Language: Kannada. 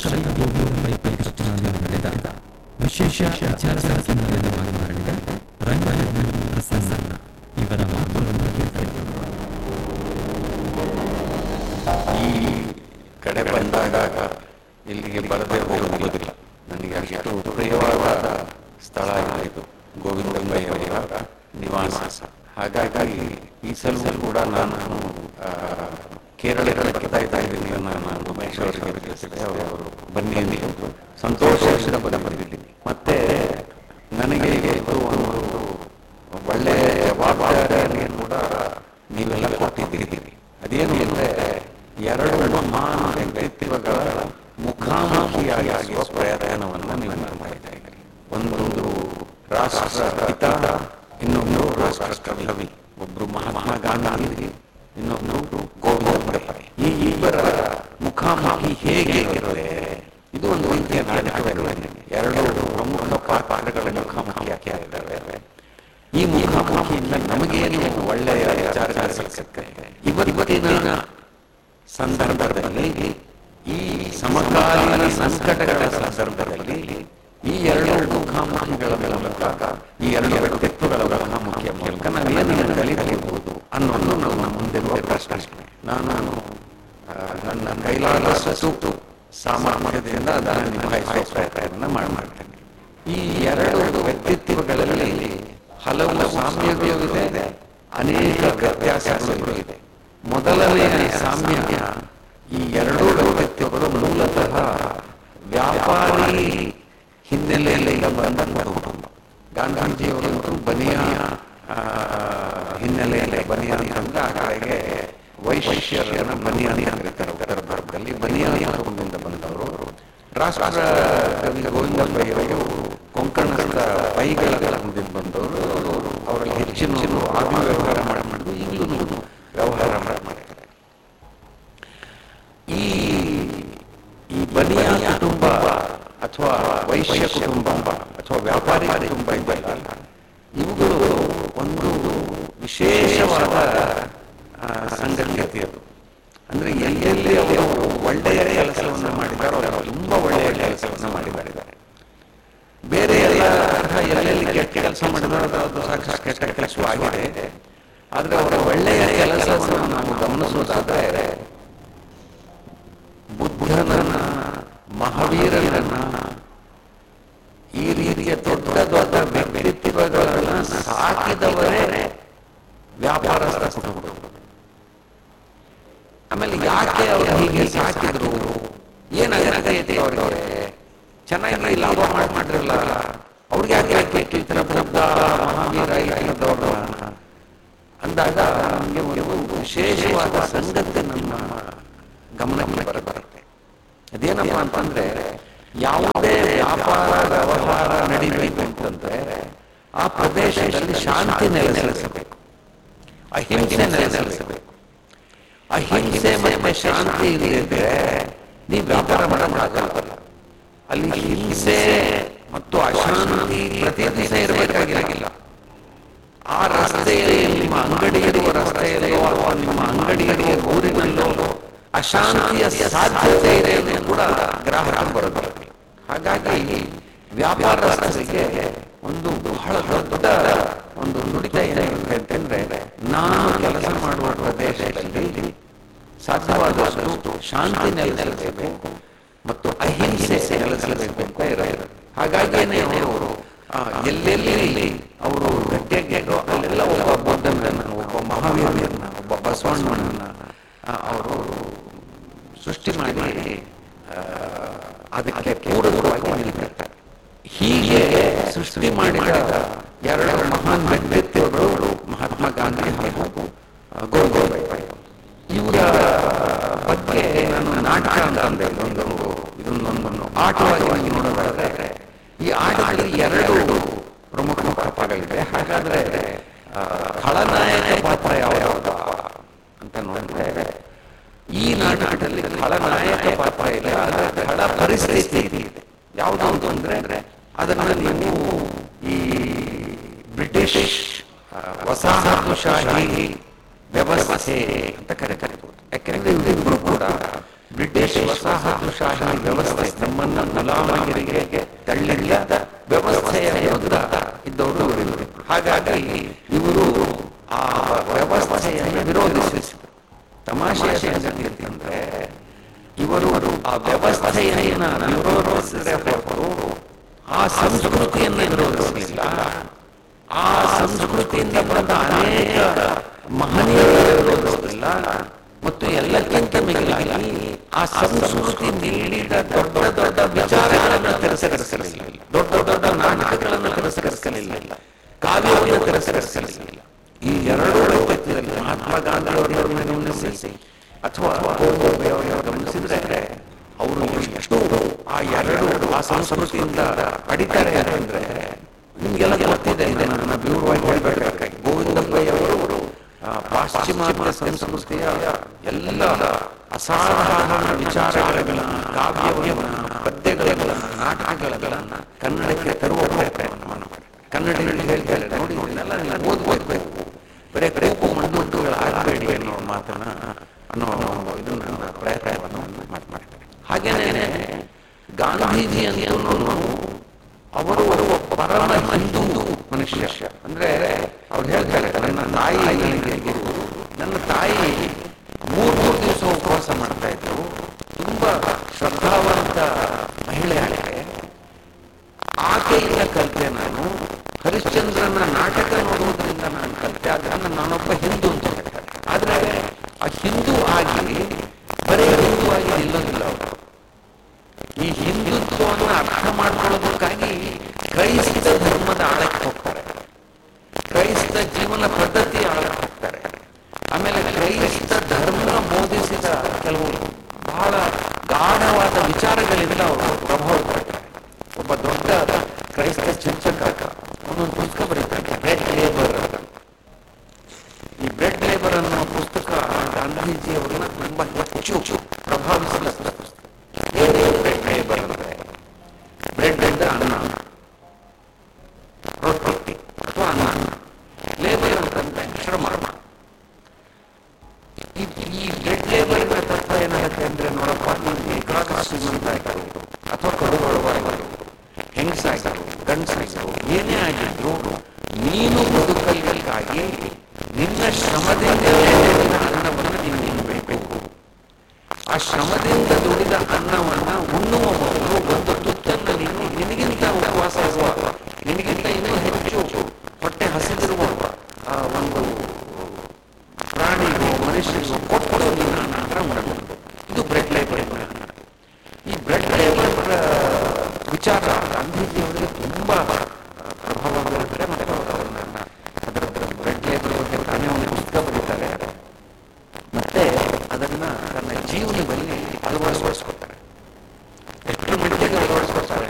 ರಾಷ್ಟ್ರಕವಿ ಗೋವಿಂದ ಪೈ ಕೃಷ್ಣನಲ್ಲಿ ನಡೆದ ವಿಶೇಷ ವಿಚಾರ ಸಂಕಿರಣದಲ್ಲಿ ಮಾತನಾಡಿದ ರಂಗರತ್ನ ಪ್ರಸನ್ನ ಇವರ ಮಾತುಗಳನ್ನು ಕೇಳ್ತಾ ಈ ಕಡೆ ಬಂದಾಗ ಇಲ್ಲಿಗೆ ಬರದೇ ಹೋಗುವುದಿಲ್ಲ ನನಗೆ ಅಷ್ಟು ಪ್ರಿಯವಾದ ಸ್ಥಳ ಇದು ಗೋವಿಂದಮ್ಮಯ್ಯವರ ನಿವಾಸ ಹಾಗಾಗಿ ಈ ಸಲ ಕೂಡ ನಾನು ಆ, ಕೇರಳಕ್ಕೆ ಬರ್ತಾ ಇದ್ದೀನಿ ನಾನು ಉಮೇಶ್ ಅವರಿಗೆ ತಿಳಿಸಿದೆ ಅವರು ಬನ್ನಿ ಎಂದು ಸಂತೋಷದಿಂದ ಬಂದಿದ್ದೀನಿ ಮತ್ತೆ ನನಗೆ ಇವತ್ತು ಒಂದು ಒಳ್ಳೆಯ ಜವಾಬ್ದಾರಿಯನ್ನು ಕೂಡ ನೀವೆಲ್ಲ ಕೊಟ್ಟಿದ್ದೀರಿ ಅದೇನು ಅಂದರೆ ಎರಡು ಮಹಾನ್ ವ್ಯಕ್ತಿತ್ವಗಳ ಮುಖಾಮುಖಿಯಾಗಿ ಪ್ರಯತ್ನವನ್ನು ನೀವು ಮಾಡ್ತಾ ಇದ್ದೀರಿ ಒಂದು ರಾಷ್ಟ್ರ ಪಿತ ಇನ್ನೊಂದು ರಾಷ್ಟ್ರ ಕವಿ ಒಬ್ರು ಮಹಾತ್ಮ ಗಾಂಧಿ ಇನ್ನೊಂದು ಗೋವಿಂದ ಪೈ. ಈ ಇಬ್ಬರ ಮುಖಾಮುಖಿ ಹೇಗೆ ಇರುತ್ತೆ ಇದು ಒಂದು ರೀತಿಯ ನಾಟಕವೇ ಎರಡು ಪ್ರಮುಖ ಪಾತ್ರಗಳ ಮುಖಾಮುಖಿಯಾಗಿದ್ದಾವೆ ಈ ಮುಖಾಮುಖಿಯಿಂದ ನಮಗೇನು ಒಳ್ಳೆಯ ವಿಚಾರ ಸಿಗುತ್ತೆ ಇವತ್ತಿನ ಸಂದರ್ಭದಲ್ಲಿ ಈ ಸಮಕಾಲೀನ ಸಂಕಟಗಳ ಸಂದರ್ಭದಲ್ಲಿ ಈ ಎರಡು ಮುಖಾಮುಖಿಗಳ ಮೂಲಕ ಈ ಎರಡು ವ್ಯಕ್ತಿತ್ವಗಳ ಮುಖಾಮುಖಿಯ ಮೂಲಕ ನಾವೇನು ಕಲಿಬಹುದು ಅನ್ನೋದು ನಮ್ಮ ಮುಂದೆ ಪ್ರಶ್ನೆ ನಾನು ಆ, ನನ್ನ ಕೈಲಾದಷ್ಟು ಸಾಮರ್ಥ್ಯದಿಂದ ಅದನ್ನು ನಿಭಾಯಿಸುವ ಪ್ರಯತ್ನ ಮಾಡಿ ಮಾಡ್ತೇನೆ ಈ ಎರಡು ವ್ಯಕ್ತಿತ್ವಗಳಲ್ಲಿ ಹಲವು ಸಾಮ್ಯಗಳು ಇದೆ ಅನೇಕ ವ್ಯತ್ಯಾಸಗಳು ಇದೆ ಮೊದಲನೆಯ ಸಾಮ್ಯ ಈ ಎರಡೂ ವ್ಯಕ್ತಿತ್ವಗಳು ಮೂಲತಃ ವ್ಯಾಪಾರಿ ಹಿನ್ನೆಲೆಯಲ್ಲಿ ಬಂದಂತಹ ಕುಟುಂಬ ಗಾಂಧೀಜಿಯವರಂತೂ ಬನಿಯ ಆ, ಹಿನ್ನೆಲೆಯಲ್ಲಿ ಬನಿಯ ಅಂತಂದ್ರೆ ಆ ಕಡೆಗೆ ವೈಶ್ಯರನ್ನ ಬನಿಯಾನಿ ಅಂತ ಕರೀತಾರೆ ಉತ್ತರ ಭಾರತದಲ್ಲಿ ಬನಿಯಾನಿ ಕುಟುಂಬದಿಂದ ಬಂದವರು ರಾಷ್ಟ್ರ ಕವಿ ಗೋವಿಂದ ಪೈಯವರು ಕೊಂಕಣದ ಪೈಗಳ ಕುಟುಂಬದಿಂದ ಬಂದವರು ಅವರಲ್ಲಿ ಹೆಚ್ಚಿನ ಆತ್ಮ ವ್ಯವಹಾರ ಮಾಡಿ ಮಾಡಿದ್ರು ಈಗಲೂ ವ್ಯವಹಾರ ಮಾಡ್ತಾರೆ ಈ ಈ ಬನಿಯ ಕುಟುಂಬ ಅಥವಾ ವೈಶ್ಯ ಕುಟುಂಬ ಅಥವಾ ವ್ಯಾಪಾರಿ ಕುಟುಂಬ ಇದೆಯಲ್ಲ ಇವುಗಳು ಒಂದು ವಿಶೇಷವಾದ ಆ, ಸಂಗತಿ ಅದು ಅಂದ್ರೆ ಎಲ್ಲೆಲ್ಲಿ ಅವರು ಒಳ್ಳೆಯ ಕೆಲಸವನ್ನು ಮಾಡಿದಾರೋ ಅವರು ತುಂಬಾ ಒಳ್ಳೆಯ ಕೆಲಸವನ್ನು ಮಾಡಿದ್ದಾರೆ ಬೇರೆ ಎಲ್ಲ ತರಹ ಎಲ್ಲೆಲ್ಲಿ ಕೆಟ್ಟ ಕೆಲಸ ಮಾಡಿದಾರೋ ಅದು ಸಾಕಷ್ಟು ಕೆಟ್ಟ ಕೆಲಸವಾಗಿದೆ ಆದ್ರೆ ಅವರ ಒಳ್ಳೆಯ ಕೆಲಸವನ್ನು ನಾವು ಗಮನಿಸುವುದಾದರೆ ಬುದ್ಧನನ್ನ ಮಹಾವೀರನನ್ನ ಈ ರೀತಿಯ ದೊಡ್ಡ ದೊಡ್ಡ ವ್ಯಕ್ತಿತ್ವಗಳನ್ನ ಸಾಕಿದವರೇ ವ್ಯಾಪಾರಸ್ಥ ಕುಟುಂಬ ಆಮೇಲೆ ಯಾಕೆ ಅವರು ಹೀಗೆ ಸಾಕಿದ್ರು ಏನಾಗೈತೆ ಅವರಿಗೆ ಚೆನ್ನಾಗಿ ಲಾಭ ಮಾಡಿ ಮಾಡಿರಲ್ಲ ಅವ್ರಿಗೆ ಯಾಕೆ ಯಾಕೆ ಈ ಥರ ಬುದ್ಧ ಮಹಾವೀರ ಇಲ್ಲದವ್ರನ್ನ ಅಂದಾಗ ನಮಗೆ ಒಂದು ವಿಶೇಷವಾದ ಸಂಗತಿ ನಮ್ಮ ಗಮನಕ್ಕೆ ಬರ ಬರುತ್ತೆ ಅದೇನಪ್ಪ ಅಂತಂದ್ರೆ ಯಾವುದೇ ವ್ಯಾಪಾರ ವ್ಯವಹಾರ ನಡಿಬೇಕು ಅಂತಂದ್ರೆ ಆ ಪ್ರದೇಶದಲ್ಲಿ ಶಾಂತಿ ನೆಲೆಸಬೇಕು ಅಹಿಂಸೆ ನೆಲೆಸಬೇಕು ಅಹಿಂಸೆ ಮತ್ತೆ ಶಾಂತಿ ಇಲ್ಲದಿದ್ರೆ ನೀವು ವ್ಯಾಪಾರ ಮಾಡೋಕ್ಕಾಗಲ್ಲ ಅಲ್ಲಿ ಹಿಂಸೆ ಮತ್ತು ಅಶಾಂತಿ ಪ್ರತಿ ದಿವಸ ಇರಬೇಕಾಗಿಲ್ಲ ಆ ರಸ್ತೆಯಲ್ಲಿ ನಿಮ್ಮ ಅಂಗಡಿ ಇರುವ ರಸ್ತೆಯಲ್ಲೋ ಅಥವಾ ನಿಮ್ಮ ಅಂಗಡಿ ಇರುವ ಊರಿನಲ್ಲೋ ಅಶಾಂತಿಯ ಸಾಧ್ಯತೆ ಇದೆ ಎಂದು ಕೂಡ ಗ್ರಾಹಕರು ಬರಬಾರದು ಹಾಗಾಗಿ ವ್ಯಾಪಾರಸ್ಥರಿಗೆ ಒಂದು ಬಹಳ ದೊಡ್ಡ ಒಂದು ನುಡಿತ ಏನಾಗುತ್ತೆ ಅಂತಂದ್ರೆ ನಾನು ಕೆಲಸ ಮಾಡುವ ಪ್ರದೇಶದಲ್ಲಿ ಸಾಧ್ಯವಾದಷ್ಟು ಶಾಂತಿ ನೆಲೆಸಬೇಕು ಮತ್ತು ಅಹಿಂಸೆ ನೆಲೆಸಬೇಕು ಅಂತ ಇರೋದು ಹಾಗಾಗಿನೇ ಅವರು ಆ, ಎಲ್ಲೆಲ್ಲಿ ಅವರು ಗಟ್ಟಿಯಾಗಿರೋ ಅಲ್ಲೆಲ್ಲ ಒಬ್ಬ ಬುದ್ಧನನ್ನ ಒಬ್ಬ ಮಹಾವೀರನನ್ನ ಒಬ್ಬ ಬಸವಣ್ಣನನ್ನ ಆ, ಅವರು ಸೃಷ್ಟಿ ಮಾಡಿ ಆ, ಅದಕ್ಕೆ ಪೂರಕವಾಗಿ ನಿಲ್ತಿರ್ತಾರೆ ಹೀಗೆ ಸೃಷ್ಟಿ ಮಾಡಿದ ಎರಡು ಮಹಾನ್ ವ್ಯಕ್ತಿತ್ವಗಳು ಮಹಾತ್ಮ ಗಾಂಧಿ ಹಾಗೂ ಆ, ಗೋವಿಂದ ಪೈ ಇವರ ಬಗ್ಗೆ ನಾನು ನಾಟಕ ಅಂತ ಅಂದೆ ಇದೊಂದು ಇದೊಂದೊಂದು ಆಟವಾಗಿ ನೋಡೋದಾದ್ರೆ ಈ ಆಟದಲ್ಲಿ ಎರಡು ಪ್ರಮುಖ ಪಾತ್ರಗಳಿವೆ ಹಾಗಾದ್ರೆ ಆ, ಖಳನಾಯಕ ಪಾತ್ರ ಯಾವ್ಯಾವ್ದು ಅಂತ ನೋಡಿದ್ರೆ ಈ ನಾಟಕದಲ್ಲಿ ಖಳನಾಯಕ ಪಾತ್ರ ಇದೆ ಆದರೆ ಖಳ ಪರಿಸ್ಥಿತಿ ಇದೆ ಯಾವುದು ಅಂತಂದ್ರೆ ಅದನ್ನ ನೀವು ಈ ಬ್ರಿಟಿಷ್ ಆ, ವಸಾಹತುಶಾಹಿ ವ್ಯವಸ್ಥೆ ಅಂತ ಕರೆ ಕರಿಬಹುದು ಯಾಕೆಂದ್ರೆ ಇವರಿಬ್ರು ಕೂಡ ಬ್ರಿಟಿಷ್ ವಸಾಹತುಶಾಹಿ ವ್ಯವಸ್ಥೆ ನಮ್ಮನ್ನ ಗುಲಾಮಗಿರಿಗೆ ತಳ್ಳಿಲ್ಲದ ವ್ಯವಸ್ಥೆಯ ವಿರುದ್ಧ ಇದ್ದವರು ಇವರು ಹಾಗಾಗಿ ಇವರು ಆ ವ್ಯವಸ್ಥೆಯನ್ನು ವಿರೋಧಿಸಿ ತಮಾಷೆಯ ಸಂಗತಿ ಅಂತಂದ್ರೆ ಇವರು ಆ ವ್ಯವಸ್ಥೆಯನ್ನ ವಿರೋಧಿಸಿದರೆ ಹೊರತು ಆ ಸಂಸ್ಕೃತಿಯನ್ನು ವಿರೋಧಿಸಲಿಲ್ಲ ಆ ಸಂಸ್ಕೃತಿಯಿಂದ ಬಂದ ಅನೇಕ ಮಹನೀಯರನ್ನು ವಿರೋಧಿಸಲಿಲ್ಲ ಮತ್ತು ಎಲ್ಲಕ್ಕಿಂತ ಮಿಗಿಲಾಗಿ ಆ ಸಂಸ್ಕೃತಿ ನೀಡಿದ ದೊಡ್ಡ ದೊಡ್ಡ ವಿಚಾರಗಳನ್ನು ತಿರಸ್ಕರಿಸಲಿಲ್ಲ ದೊಡ್ಡ ದೊಡ್ಡ ನಾಟಕಗಳನ್ನು ತಿರಸ್ಕರಿಸಲಿಲ್ಲ ಕಾವ್ಯವನ್ನು ತಿರಸ್ಕರಿಸಲಿಲ್ಲ ಈ ಎರಡೂ ವ್ಯಕ್ತಿಯಲ್ಲಿ ಮಹಾತ್ಮ ಗಾಂಧಿ ಅವರನ್ನು ಗಮನಿಸಿ ಅಥವಾ ಅವರನ್ನು ಗಮನಿಸಿದ್ರೆ ಅವರು ಎಷ್ಟು ಆ ಎರಡು ಆ ಸಂಸ್ಕೃತಿಯಿಂದ ಪಡಿತಾರೆ ಅಂದ್ರೆ ನಿಮ್ಗೆಲ್ಲ ಗೊತ್ತಿದೆ ನನ್ನ ವಿವರವಾಗಿ ಹೇಳ್ಬೇಕಾಗಿ ಗೋವಿಂದಪ್ಪಯ್ಯವರು ಆ ಪಾಶ್ಚಿಮಾತ್ಯ ಸಂಸ್ಕೃತಿಯ ಎಲ್ಲ ಅಸಾಧಾರಣ ವಿಚಾರಗಳನ್ನ ಕಾವ್ಯವನ್ನ ಪದ್ಯಗಳನ್ನ ನಾಟಕಗಳನ್ನ ಕನ್ನಡಕ್ಕೆ ತರುವ ಪ್ರಯತ್ನವನ್ನು ಮಾಡ್ತಾರೆ ಕನ್ನಡಿಗರಿಗೆ ಹೇಳ್ತಾರೆ ನೋಡಿ ಇದನ್ನೆಲ್ಲ ನೀವು ಓದ್ಬೇಕು ಬರೇ ಕೋಪು ಮಣ್ಣುಗಳು ಆಗಬೇಡಿ ಅನ್ನೋ ಮಾತನ್ನ ಅನ್ನೋ ಇದನ್ನ ಪ್ರಯತ್ನವನ್ನು ಮಾಡ್ತಾರೆ ಹಾಗೇನೆ ಗಾಂಧೀಜಿ ಅಂತೂ ಅವರು ಪರಮ ಹಿಂದೂ ಮನುಷ್ಯ ಅಂದ್ರೆ ಅವ್ರು ಹೇಳ್ತಾರೆ ನನ್ನ ತಾಯಿ ನನಗೆ ಗುರು. ನನ್ನ ತಾಯಿ ಮೂರು ಮೂರು ದಿವಸ ಉಪವಾಸ ಮಾಡ್ತಾ ಇದ್ರು ತುಂಬಾ ಶ್ರದ್ಧಾವಂತ ಮಹಿಳೆ ಆಕೆ ಆಕೆಯಿಂದ ಕಲಿತೆ ನಾನು ಹರಿಶ್ಚಂದ್ರನ ನಾಟಕ ನೋಡುವುದರಿಂದ ನಾನು ಕಲಿತೆ ಆದ್ರೆ ನಾನೊಬ್ಬ ಹಿಂದೂ ಅಂತ ಹೇಳ್ತಾರೆ ಆದ್ರೆ ಆ ಹಿಂದೂ ಆಗಿ ಬರೇ ಹಿಂದೂ ಆಗಿ ನಿಲ್ಲೋದಿಲ್ಲ ಅವರು ಈ ಹಿಂದುತ್ವವನ್ನು ಅರ್ಥ ಮಾಡ್ಕೊಳ್ಳೋದಕ್ಕಾಗಿ ಕ್ರೈಸ್ತ ಧರ್ಮದ ಆಳಕ್ಕೆ ಹೋಗ್ತಾರೆ ಕ್ರೈಸ್ತ ಜೀವನ ಪದ್ಧತಿ ಆಳಕ್ಕೆ ಹೋಗ್ತಾರೆ ಆಮೇಲೆ ಕ್ರೈಸ್ತ ಧರ್ಮ ಬೋಧಿಸಿದ ಕೆಲವು ಬಹಳ ಗಾಢವಾದ ವಿಚಾರಗಳಿಂದ ಅವರು ಪ್ರಭಾವ ಪಡ್ತಾರೆ ಒಬ್ಬ ದೊಡ್ಡ ಕ್ರೈಸ್ತ ಚಿಂತಕ ಒಂದೊಂದು ಪುಸ್ತಕ ಬರೀತಾರೆ ಬ್ರೆಡ್ ಲೇಬರ್ ಈ ಬ್ರೆಡ್ ಲೇಬರ್ ಅನ್ನೋ ಪುಸ್ತಕ ಗಾಂಧೀಜಿ ಅವರನ್ನ ತುಂಬಾ ಹೆಚ್ಚು ಪ್ರಭಾವಿಸಿದ ಪುಸ್ತಕ ಏನೇ ಬ್ರೆಡ್ ಲೇಬರ್ ಅಂದ್ರೆ ಬ್ರೆಡ್ ಅಂದ್ರೆ ಅನ್ನ ರೊಟ್ಟಿ ಅಥವಾ ಅನ್ನ ಲೇಬರ್ ಅಂತಂದ್ರೆ ಶ್ರಮ ಈ ಈ ಬ್ರೆಡ್ ಲೇಬರ್ನ ತತ್ವ ಏನಾಗುತ್ತೆ ಅಂದ್ರೆ ನೋಡಪ್ಪ ನೀನು ಬೇಕಾದ ಶ್ರೀಮಂತ ಆಯ್ತು ಅಥವಾ ಕಡುಬಡವಾಯಿತು ಹೆಂಗಸಾಯ್ತು ಗಂಡಸಾಯ್ತು ಏನೇ ಆಗಿದ್ರು ನೀನು ಬದುಕಲಿಗಾಗಿ ನಿನ್ನ ಶ್ರಮದಿಂದಲೇ ನಿನ್ನ ಅನ್ನವನ್ನು ನೀನು ತಿನ್ನಬೇಕು ಆ ಶ್ರಮದಿಂದ ದುಡಿದ ಅನ್ನವನ್ನ ಉಣ್ಣುವ ಮೊದಲು ಒಂದು ತುತ್ತನ್ನು ನೀನು ನಿನಗಿಂತ ಉಪವಾಸ ಇರುವ ನಿನಗಿಂತ ಇನ್ನೂ ಹೆಚ್ಚು ಹೊಟ್ಟೆ ಹಸಿದಿರುವ ಆ ಒಂದು ಪ್ರಾಣಿಗೂ ಮನುಷ್ಯರಿಗೂ ಕೊಟ್ಟು ನೀನು ನಂತರ ಮಾಡಬಹುದು ಇದು ಬ್ರೆಡ್ ಲೇಬರ್ ಈ ಬ್ರೆಡ್ ಲೇಬರ್ ವಿಚಾರ ಗಾಂಧೀಜಿಯವರಿಗೆ ತುಂಬಾ